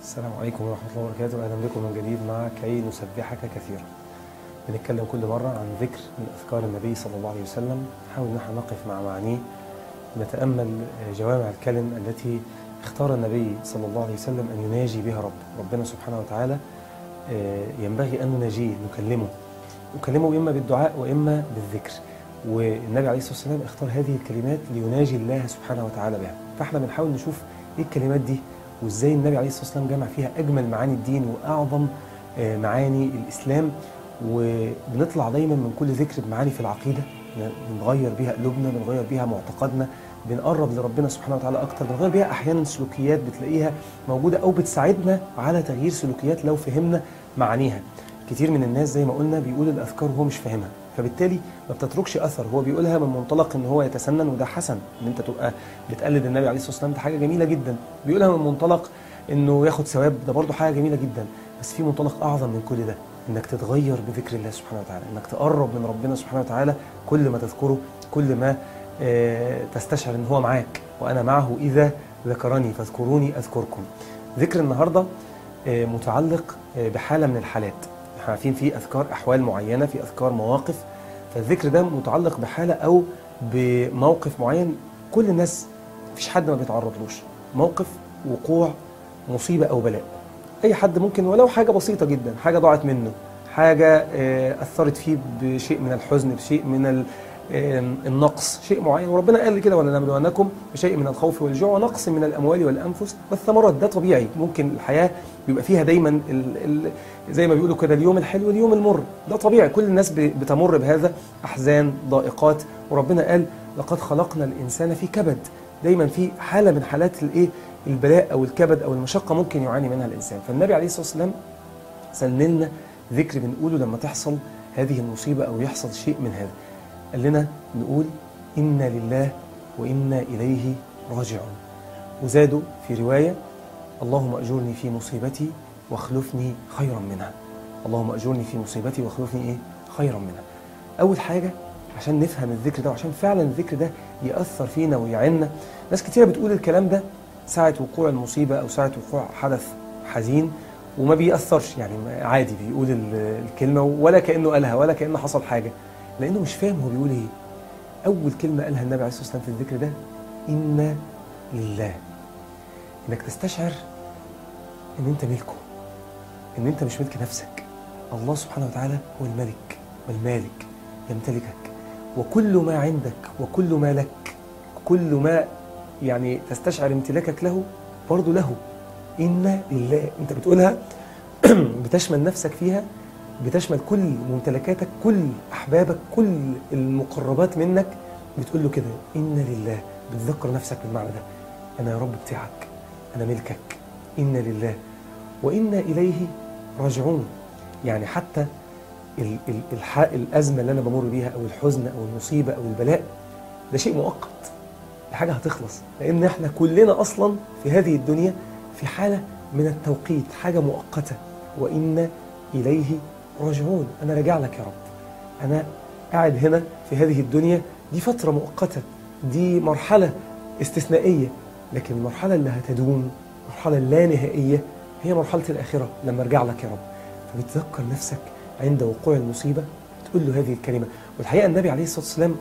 السلام عليكم ورحمة الله وبركاته أهلا بكم من جديد مع كي نسبحك كثيرا بنتكلم كل مرة عن ذكر من أذكار النبي صلى الله عليه وسلم نحاول نحن نقف مع معانيه نتأمل جوامع الكلم التي اختار النبي صلى الله عليه وسلم أن يناجي بها رب ربنا سبحانه وتعالى ينبغي أن نناجيه نكلمه نكلمه إما بالدعاء وإما بالذكر والنبي عليه الصلاة والسلام اختار هذه الكلمات ليناجي الله سبحانه وتعالى بها فاحنا بنحاول نشوف ايه الكلمات دي وازاي النبي عليه الصلاه والسلام جمع فيها اجمل معاني الدين واعظم معاني الاسلام وبنطلع دايما من كل ذكر بمعاني في العقيده بنغير بيها قلوبنا بنغير بيها معتقدنا بنقرب لربنا سبحانه وتعالى اكتر بنغير بيها احيانا سلوكيات بتلاقيها موجوده او بتساعدنا على تغيير سلوكيات لو فهمنا معانيها كتير من الناس زي ما قلنا بيقول الاذكار وهو مش فاهمها فبالتالي ما بتتركش اثر هو بيقولها من منطلق ان هو يتسنن وده حسن ان انت تبقى بتقلد النبي عليه الصلاه والسلام ده حاجه جميله جدا بيقولها من منطلق انه ياخد ثواب ده برضه حاجه جميله جدا بس في منطلق اعظم من كل ده انك تتغير بذكر الله سبحانه وتعالى انك تقرب من ربنا سبحانه وتعالى كل ما تذكره كل ما تستشعر ان هو معاك وانا معه اذا ذكرني فاذكروني اذكركم ذكر النهارده متعلق بحاله من الحالات احنا عارفين في اذكار احوال معينه في اذكار مواقف فالذكر ده متعلق بحاله او بموقف معين كل الناس مفيش حد ما بيتعرضلوش موقف وقوع مصيبه او بلاء اي حد ممكن ولو حاجه بسيطه جدا حاجه ضاعت منه حاجه اثرت فيه بشيء من الحزن بشيء من النقص شيء معين وربنا قال كده ولنبلونكم بشيء من الخوف والجوع ونقص من الاموال والانفس والثمرات ده طبيعي ممكن الحياه بيبقى فيها دايما ال ال زي ما بيقولوا كده اليوم الحلو واليوم المر ده طبيعي كل الناس بتمر بهذا احزان ضائقات وربنا قال لقد خلقنا الانسان في كبد دايما في حاله من حالات الايه البلاء او الكبد او المشقه ممكن يعاني منها الانسان فالنبي عليه الصلاه والسلام سنلنا ذكر بنقوله لما تحصل هذه المصيبه او يحصل شيء من هذا قال لنا نقول إنا لله وإنا إليه راجعون وزادوا في رواية اللهم أجرني في مصيبتي واخلفني خيرا منها اللهم أجرني في مصيبتي واخلفني إيه خيرا منها أول حاجة عشان نفهم الذكر ده وعشان فعلا الذكر ده يأثر فينا ويعنا ناس كتيرة بتقول الكلام ده ساعة وقوع المصيبة أو ساعة وقوع حدث حزين وما بيأثرش يعني عادي بيقول الكلمة ولا كأنه قالها ولا كأنه حصل حاجة لانه مش فاهم هو بيقول ايه اول كلمه قالها النبي عليه الصلاه والسلام في الذكر ده انا لله انك تستشعر ان انت ملكه ان انت مش ملك نفسك الله سبحانه وتعالى هو الملك والمالك يمتلكك وكل ما عندك وكل ما لك كل ما يعني تستشعر امتلاكك له برضه له إنا لله أنت بتقولها بتشمل نفسك فيها بتشمل كل ممتلكاتك كل احبابك كل المقربات منك بتقول له كده انا لله بتذكر نفسك بالمعنى ده انا يا رب بتاعك انا ملكك انا لله وانا اليه راجعون يعني حتى ال ال الح الازمه اللي انا بمر بيها او الحزن او المصيبه او البلاء ده شيء مؤقت حاجه هتخلص لان احنا كلنا اصلا في هذه الدنيا في حاله من التوقيت حاجه مؤقته وانا اليه راجعون أنا راجع لك يا رب أنا قاعد هنا في هذه الدنيا دي فترة مؤقتة دي مرحلة استثنائية لكن المرحلة اللي هتدوم المرحلة اللانهائية هي مرحلة الآخرة لما أرجع لك يا رب فبتذكر نفسك عند وقوع المصيبة تقول له هذه الكلمة والحقيقة النبي عليه الصلاة والسلام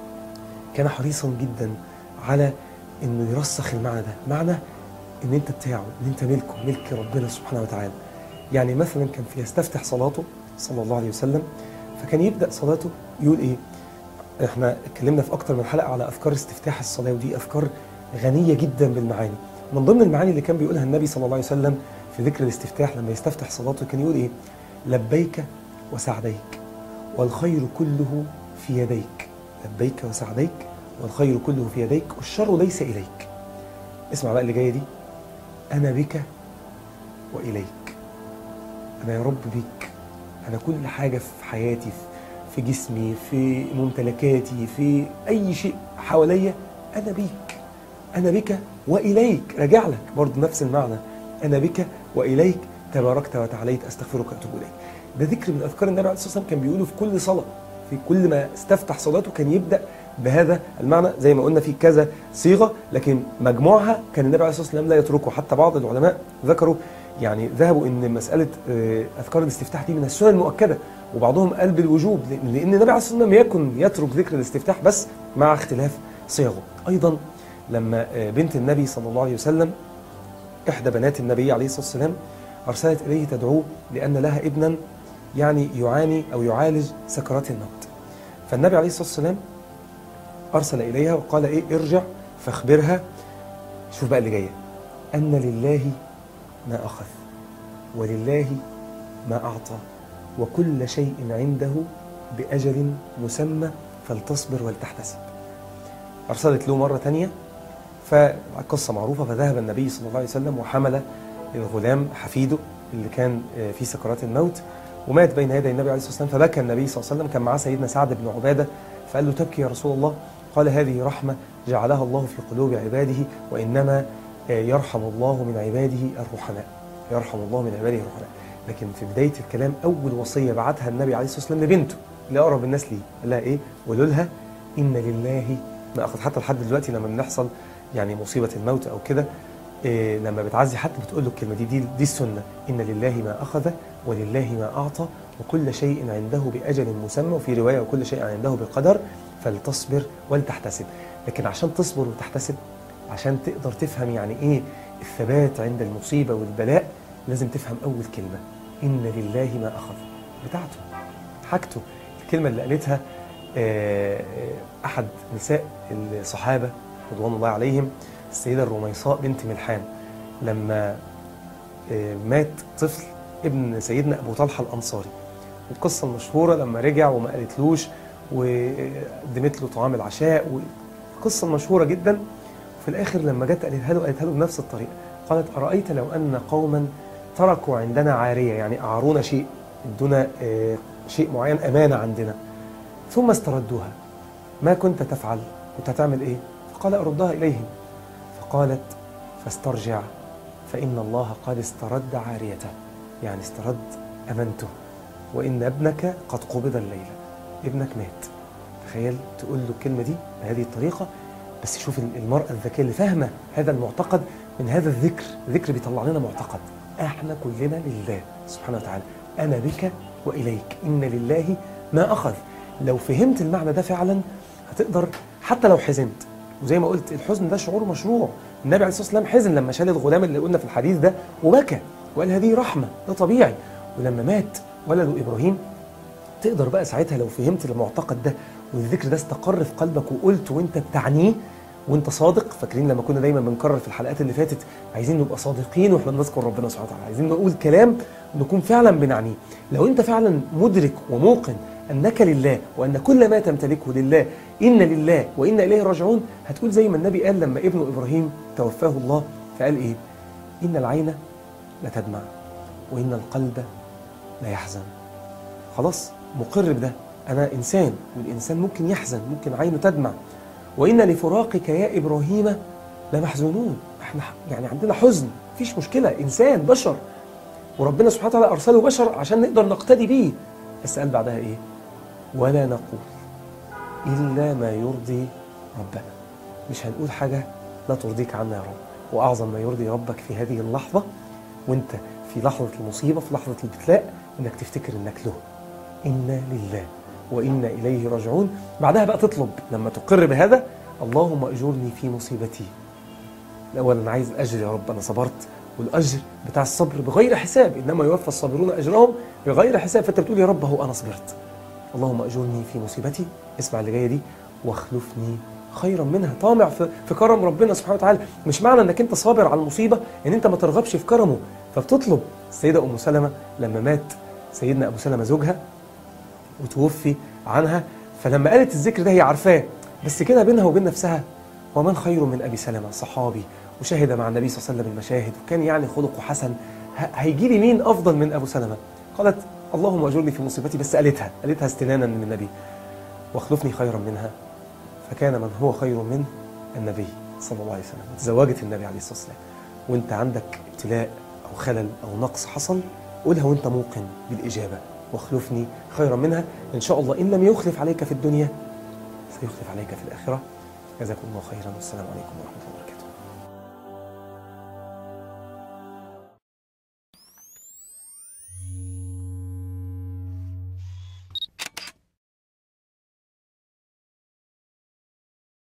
كان حريصا جدا على انه يرسخ المعنى ده معنى ان انت بتاعه ان انت ملكه ملك ربنا سبحانه وتعالى يعني مثلا كان في يستفتح صلاته صلى الله عليه وسلم فكان يبدا صلاته يقول ايه احنا اتكلمنا في اكتر من حلقه على اذكار استفتاح الصلاه ودي اذكار غنيه جدا بالمعاني من ضمن المعاني اللي كان بيقولها النبي صلى الله عليه وسلم في ذكر الاستفتاح لما يستفتح صلاته كان يقول ايه لبيك وسعديك والخير كله في يديك لبيك وسعديك والخير كله في يديك والشر ليس اليك اسمع بقى اللي جايه دي انا بك واليك انا يا رب بيك انا كل حاجه في حياتي في جسمي في ممتلكاتي في اي شيء حواليا انا بيك انا بك واليك راجع لك برضه نفس المعنى انا بك واليك تباركت وتعاليت استغفرك واتوب اليك ده ذكر من اذكار النبي عليه الصلاه والسلام كان بيقوله في كل صلاه في كل ما استفتح صلاته كان يبدا بهذا المعنى زي ما قلنا في كذا صيغه لكن مجموعها كان النبي عليه الصلاه والسلام لا يتركه حتى بعض العلماء ذكروا يعني ذهبوا ان مساله آه، اذكار الاستفتاح دي من السنن المؤكده وبعضهم قال بالوجوب لان لأن النبي عليه الصلاه والسلام يكن يترك ذكر الاستفتاح بس مع اختلاف صيغه ايضا لما آه، بنت النبي صلى الله عليه وسلم احدى بنات النبي عليه الصلاه والسلام ارسلت اليه تدعوه لان لها ابنا يعني يعاني او يعالج سكرات الموت فالنبي عليه الصلاه والسلام ارسل اليها وقال ايه ارجع فاخبرها شوف بقى اللي جايه ان لله ما اخذ ولله ما اعطى وكل شيء عنده باجل مسمى فلتصبر ولتحتسب ارسلت له مره ثانيه فالقصه معروفه فذهب النبي صلى الله عليه وسلم وحمل الغلام حفيده اللي كان آه، في سكرات الموت ومات بين يدي النبي عليه الصلاه والسلام فبكى النبي صلى الله عليه وسلم كان معاه سيدنا سعد بن عباده فقال له تبكي يا رسول الله قال هذه رحمه جعلها الله في قلوب عباده وانما آه، يرحم الله من عباده الرحماء يرحم الله من عباده الرحماء لكن في بدايه الكلام اول وصيه بعتها النبي عليه الصلاه والسلام لبنته لاقرب الناس ليه قال لها ايه قولوا لها ان لله ما اخذ حتى لحد دلوقتي لما بنحصل يعني مصيبه الموت او كده إيه لما بتعزي حد بتقول له الكلمه دي دي, دي السنه ان لله ما اخذ ولله ما اعطى وكل شيء عنده باجل مسمى وفي روايه وكل شيء عنده بقدر فلتصبر ولتحتسب لكن عشان تصبر وتحتسب عشان تقدر تفهم يعني ايه الثبات عند المصيبه والبلاء لازم تفهم اول كلمه ان لله ما اخذ بتاعته حاجته الكلمه اللي قالتها آه، آه، احد نساء الصحابه رضوان الله عليهم السيده الرميصاء بنت ملحان لما آه، مات طفل ابن سيدنا ابو طلحه الانصاري القصه المشهوره لما رجع وما قالتلوش وقدمت له طعام العشاء والقصه المشهوره جدا وفي الاخر لما جت قالتها له قالتها له بنفس الطريقه قالت ارايت لو ان قوما تركوا عندنا عاريه يعني اعارونا شيء ادونا آه، شيء معين امانه عندنا ثم استردوها ما كنت تفعل كنت هتعمل ايه فقال اردها اليهم فقالت فاسترجع فان الله قد استرد عاريته يعني استرد امانته وان ابنك قد قبض الليله ابنك مات تخيل تقول له الكلمه دي بهذه الطريقه بس شوف المراه الذكيه اللي فاهمه هذا المعتقد من هذا الذكر الذكر بيطلع لنا معتقد احنا كلنا لله سبحانه وتعالى انا بك واليك ان لله ما اخذ لو فهمت المعنى ده فعلا هتقدر حتى لو حزنت وزي ما قلت الحزن ده شعور مشروع النبي عليه الصلاه والسلام حزن لما شال الغلام اللي قلنا في الحديث ده وبكى وقال هذه رحمه ده طبيعي ولما مات ولده ابراهيم تقدر بقى ساعتها لو فهمت المعتقد ده والذكر ده استقر في قلبك وقلت وانت بتعنيه وانت صادق فاكرين لما كنا دايما بنكرر في الحلقات اللي فاتت عايزين نبقى صادقين واحنا بنذكر ربنا سبحانه وتعالى عايزين نقول كلام نكون فعلا بنعنيه لو انت فعلا مدرك وموقن انك لله وان كل ما تمتلكه لله ان لله وانا اليه راجعون هتقول زي ما النبي قال لما ابنه ابراهيم توفاه الله فقال ايه ان العين لتدمع وان القلب لا يحزن خلاص مقر بده انا انسان والانسان ممكن يحزن ممكن عينه تدمع وإن لفراقك يا إبراهيم لمحزونون احنا يعني عندنا حزن مفيش مشكلة إنسان بشر وربنا سبحانه وتعالى أرسله بشر عشان نقدر نقتدي بيه بس قال بعدها إيه ولا نقول إلا ما يرضي ربنا مش هنقول حاجة لا ترضيك عنا يا رب وأعظم ما يرضي ربك في هذه اللحظة وانت في لحظة المصيبة في لحظة الابتلاء انك تفتكر انك له إنا لله وإنا إليه راجعون بعدها بقى تطلب لما تقر بهذا اللهم أجرني في مصيبتي الأول أنا عايز الأجر يا رب أنا صبرت والأجر بتاع الصبر بغير حساب إنما يوفى الصابرون أجرهم بغير حساب فأنت بتقول يا رب هو أنا صبرت اللهم أجرني في مصيبتي اسمع اللي جاية دي واخلفني خيرا منها طامع في, في كرم ربنا سبحانه وتعالى مش معنى انك انت صابر على المصيبه ان انت ما ترغبش في كرمه فبتطلب السيده ام سلمه لما مات سيدنا ابو سلمه زوجها وتوفي عنها فلما قالت الذكر ده هي عارفاه بس كده بينها وبين نفسها ومن خير من ابي سلمه صحابي وشهد مع النبي صلى الله عليه وسلم المشاهد وكان يعني خلقه حسن هيجي لي مين افضل من ابو سلمه قالت اللهم اجرني في مصيبتي بس قالتها قالتها استنانا من النبي واخلفني خيرا منها فكان من هو خير من النبي صلى الله عليه وسلم تزوجت النبي عليه الصلاه والسلام وانت عندك ابتلاء او خلل او نقص حصل قولها وانت موقن بالاجابه واخلفني خيرا منها إن شاء الله إن لم يخلف عليك في الدنيا سيخلف عليك في الآخرة جزاكم الله خيرا والسلام عليكم ورحمة الله وبركاته